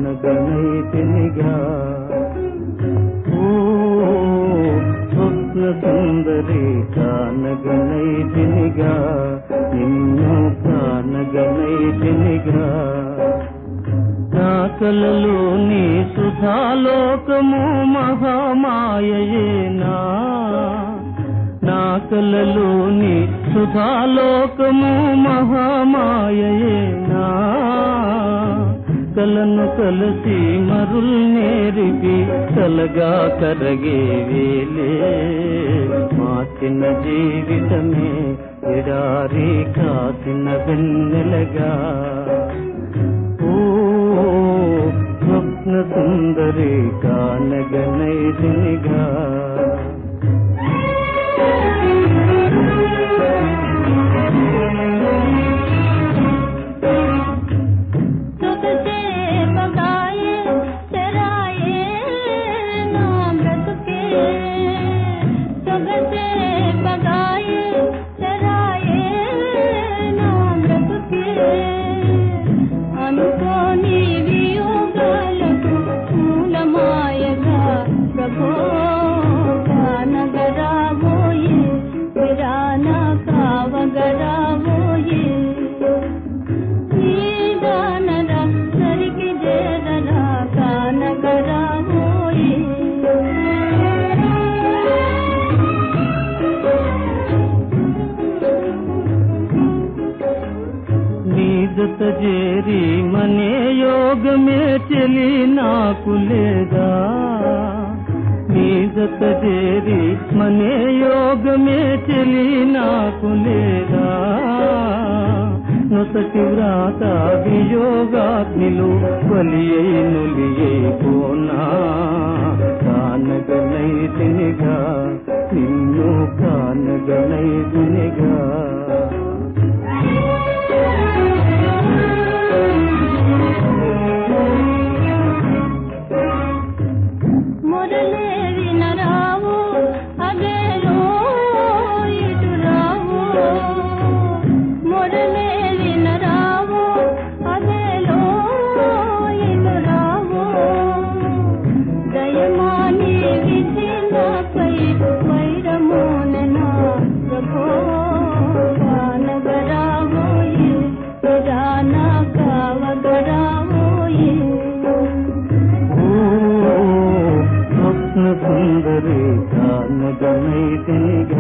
కానగనైతినిగా ఓ స్వప్న సుందరి కానగనైతినిగా నిన్ను కానగనైతినిగా నా కలలోని సుధాలోకము మహామాయయేనా నా కలలోని సుధాలోకము మహామాయయేనా కలను కలసి మరుల్ నేరిపి కలగా కరగే వేలే మార్చిన జీవితమే ఎడారి కాసిన వెన్నెలగా ఓ స్వప్న సుందరి కానగనైదినిగా तुझसे पकाए चराए नाम रख के तुझसे पकाए चराए नाम रख के అనుకోని వియోగాలకు మూలమాయగా ప్రభో కానగరాబోయే విరాన కావగరాబోయే నీదానరా సరికి చేరరా కానగరాబోయే నీ జత చేరి మనే యోగమే చెలి నాకు లేదా నీ జత చేరి మనే యోగమే చెలి నాకు లేదా నొసటి వ్రాత వియోగాగ్నిలు బలి అయి నులి అయిపోనా కానగనైతినిగా నిన్ను కానగనైతినిగా మురళే వినరావు అదేలో ఇటు రావు మురళే వినరావు అదేలో ఇటు రావు దయమాని విధినాపై వైరమోననా ప్రభో కానగరావోయే ప్రజాన కావగరావోయే ఓ స్వప్న సుందరి కానగనైతినిగా